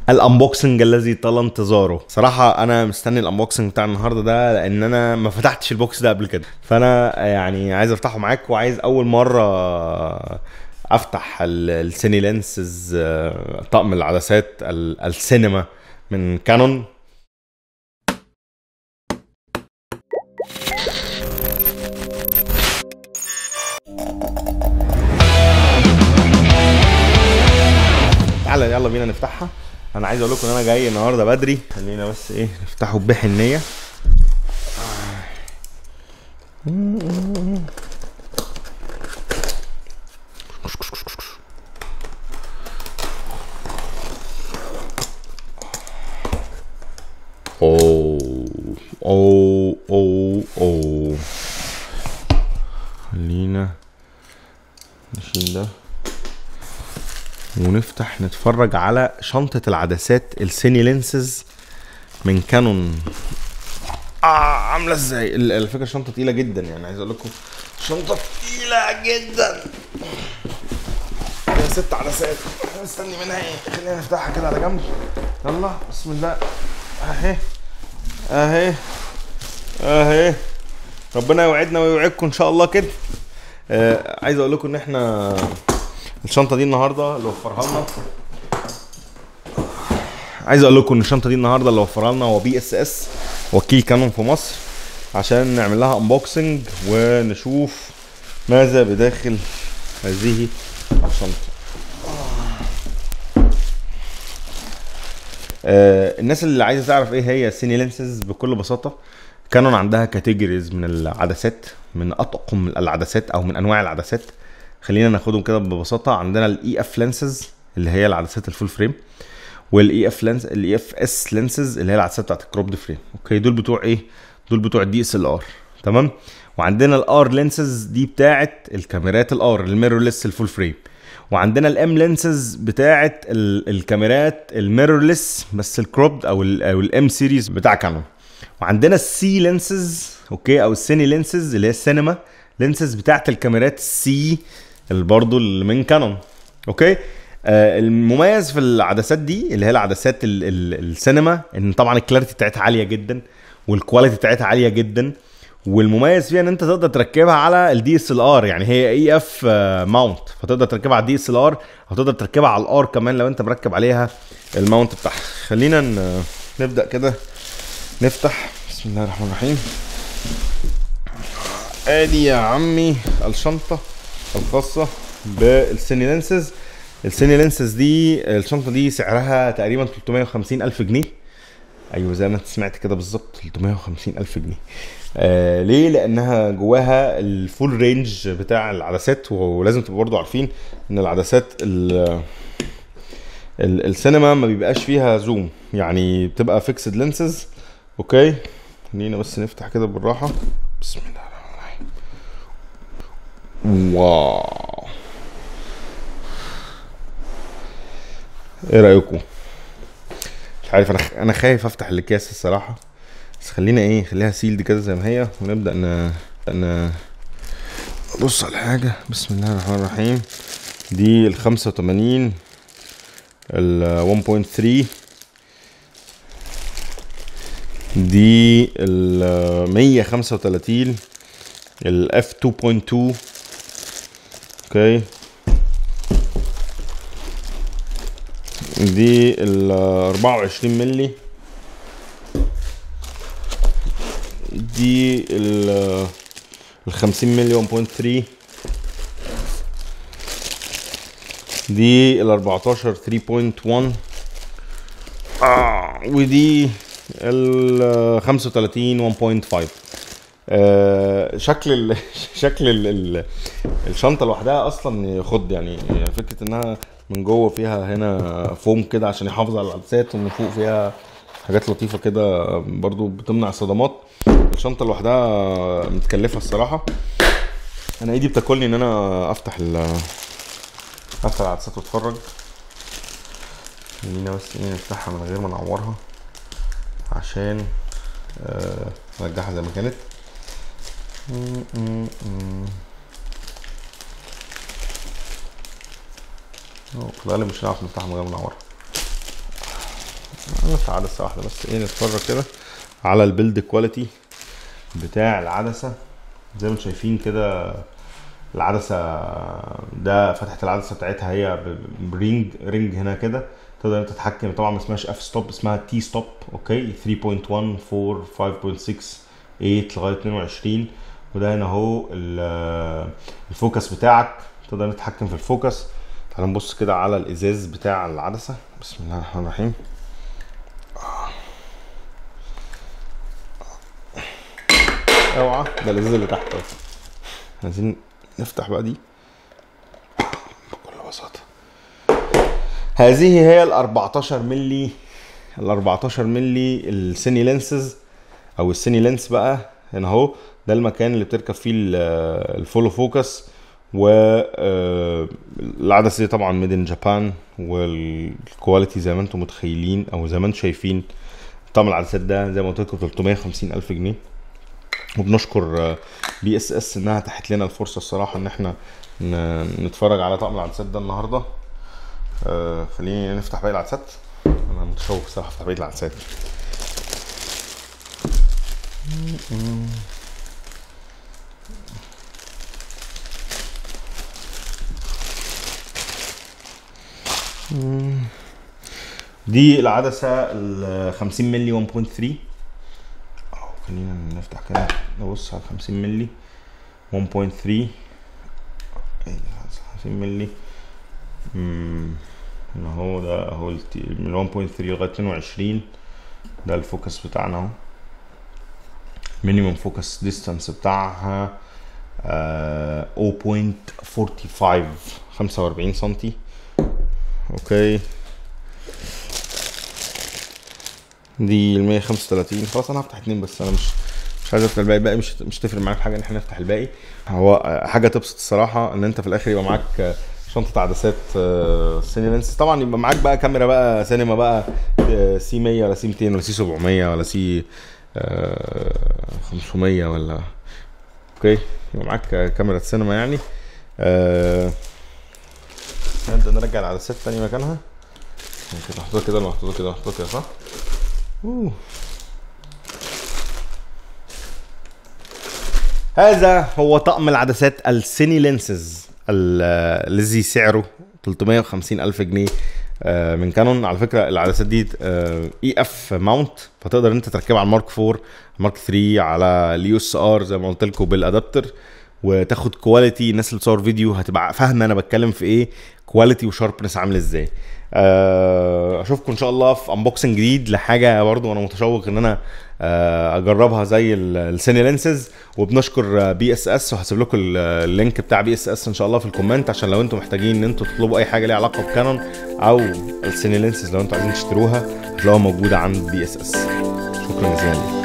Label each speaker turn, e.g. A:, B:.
A: الانبوكسنج الذي طال انتظاره صراحه انا مستني الانبوكسنج بتاع النهارده ده لان انا ما فتحتش البوكس ده قبل كده فانا يعني عايز افتحه معاك وعايز اول مره افتح ال- السيني لينسز آه، طقم العدسات ال- السينما من كانون تعالى يلا بينا نفتحها انا عايز اقول لكم ان انا جاي النهارده بدري خلينا بس ايه نفتحه بحنيه اوه اوه اوه اوه خلينا نشيل ده ونفتح نتفرج على شنطة العدسات السيني لينسز من كانون اه عاملة ازاي ال- الفكرة شنطة تقيلة جدا يعني عايز اقول لكم شنطة تقيلة جدا فيها ست عدسات مستني منها ايه خلينا نفتحها كده على جنب يلا بسم الله اهي اهي اهي ربنا يوعدنا ويوعدكم ان شاء الله كده آه عايز اقول لكم ان احنا الشنطه دي النهارده اللي وفرها لنا عايز اقول لكم ان الشنطه دي النهارده اللي وفرها لنا هو بي اس اس وكيل كانون في مصر عشان نعمل لها انبوكسنج ونشوف ماذا بداخل هذه الشنطه آه الناس اللي عايزه تعرف ايه هي السيني لينسز بكل بساطه كانون عندها كاتيجوريز من العدسات من اطقم العدسات او من انواع العدسات خلينا ناخدهم كده ببساطه عندنا الاي اف لينسز اللي هي العدسات الفول فريم والاي اف لينس الاي اف اس لينسز اللي هي العدسات بتاعت الكروبد فريم اوكي دول بتوع ايه دول بتوع الدي اس ال ار تمام وعندنا الار لينسز دي بتاعت الكاميرات الار الميرورلس الفول فريم وعندنا الام لينسز بتاعت ال- الكاميرات الميرورلس بس الكروبد او ال او الام سيريز بتاع كانون وعندنا السي لينسز اوكي او السيني لينسز اللي هي السينما لينسز بتاعت الكاميرات السي اللي برضو اللي من كانون اوكي آه المميز في العدسات دي اللي هي العدسات ال ال السينما ان طبعا الكلاريتي بتاعتها عاليه جدا والكواليتي بتاعتها عاليه جدا والمميز فيها ان انت تقدر تركبها على الدي اس ال ار يعني هي اي اف ماونت فتقدر تركبها على الدي اس ال ار او تقدر تركبها على الار كمان لو انت مركب عليها الماونت بتاعها خلينا ن- نبدا كده نفتح بسم الله الرحمن الرحيم ادي يا عمي الشنطه الخاصه بالسيني لينسز السيني لينسز دي الشنطه دي سعرها تقريبا 350 الف جنيه ايوه زي ما انت سمعت كده بالظبط 350 الف جنيه آه ليه لانها جواها الفول رينج بتاع العدسات ولازم تبقوا برضو عارفين ان العدسات ال- ال- السينما ما بيبقاش فيها زوم يعني بتبقى فيكسد لينسز اوكي خلينا بس نفتح كده بالراحه بسم الله الرحمن الرحيم واو ايه رايكم مش عارف انا انا خايف افتح الاكياس الصراحه بس خلينا ايه خليها سيلد كده زي ما هي ونبدا ن ن بص على حاجه بسم الله الرحمن الرحيم دي ال 85 ال 1.3 دي ال 135 ال اف 2.2 اوكي دي ال 24 ملي دي ال ال 50 ملي 1.3 دي ال 14 3.1 آه ودي ال 35 1.5 آه شكل ال شكل ال ال الشنطه لوحدها اصلا يخض يعني فكره انها من جوه فيها هنا فوم كده عشان يحافظ على العدسات ومن فوق فيها حاجات لطيفه كده برضو بتمنع صدمات الشنطه لوحدها متكلفه الصراحه انا ايدي بتاكلني ان انا افتح ال افتح العدسات واتفرج خلينا بس ايه نفتحها من غير ما نعورها عشان آه، نرجعها زي ما كانت م- م- م. أهو، في الغالب مش هنعرف نفتحها من غير ما نعورها نفتح عدسه واحده بس ايه نتفرج كده على البيلد كواليتي بتاع العدسه زي ما انتم شايفين كده العدسه ده فتحه العدسه بتاعتها هي ب- برينج رينج هنا كده تقدر انت تتحكم طبعا ما اسمهاش اف ستوب اسمها تي ستوب اوكي 3.1 4 5.6 8 لغايه 22 وده هنا اهو ال- الفوكس بتاعك تقدر تتحكم في الفوكس تعال نبص كده على الازاز بتاع العدسه بسم الله الرحمن الرحيم اوعى ده الازاز اللي تحت اهو عايزين نفتح بقى دي بكل بساطه هذه هي ال 14 ملي ال 14 ملي السيني لينسز او السيني لينس بقى هنا اهو ده المكان اللي بتركب فيه ال- الفولو فوكس و آه، العدسه دي طبعا ميد ان جابان والكواليتي زي ما انتم متخيلين او زي ما انتم شايفين طقم العدسات ده زي ما قلت لكم 350 الف جنيه وبنشكر بي اس اس انها اتاحت لنا الفرصه الصراحه ان احنا ن- نتفرج على طقم العدسات ده النهارده آه، خليني نفتح باقي العدسات انا متشوق الصراحه افتح باقي العدسات دي العدسه ال 50 مللي 1.3 أهو، خلينا نفتح كده نبص على 50 مللي 1.3 إيه ده؟ 50 مللي امم هنا اهو ده اهو التي- من 1.3 لغايه 22 ده الفوكس بتاعنا اهو مينيمم فوكس ديستانس بتاعها آه 0.45 45 سنتي اوكي دي ال 135 خلاص انا هفتح اتنين بس انا مش مش عايز افتح الباقي الباقي مش مش تفرق معاك في حاجه ان احنا نفتح الباقي هو آه، حاجه تبسط الصراحه ان انت في الاخر يبقى معاك آه، شنطه عدسات آه، سيني لينس طبعا يبقى معاك بقى كاميرا بقى سينما بقى آه، سي 100 ولا سي 200 ولا سي 700 ولا سي آه، 500 ولا اوكي يبقى معاك آه، كاميرا سينما يعني آه، نبدا نرجع العدسات تاني مكانها كده محطوطه كده محطوطه كده محطوطه كده صح؟ أوه. هذا هو طقم العدسات السيني لينسز ال- الذي سعره 350 ألف جنيه آه، من كانون على فكره العدسات دي اي اف ماونت فتقدر انت تركبها على المارك 4 مارك 3 على اليو اس ار زي ما قلت لكم بالادابتر وتاخد كواليتي الناس اللي بتصور فيديو هتبقى فاهمه انا بتكلم في ايه كواليتي وشاربنس عامل ازاي آه، اشوفكم ان شاء الله في انبوكسنج جديد لحاجه برضو انا متشوق ان انا آه، اجربها زي ال- السيني لينسز وبنشكر بي اس اس وهسيب لكم ال- اللينك بتاع بي اس اس ان شاء الله في الكومنت عشان لو انتم محتاجين ان انتم تطلبوا اي حاجه ليها علاقه بكانون او السيني لينسز لو انتم عايزين تشتروها هتلاقوها موجوده عند بي اس اس شكرا جزيلا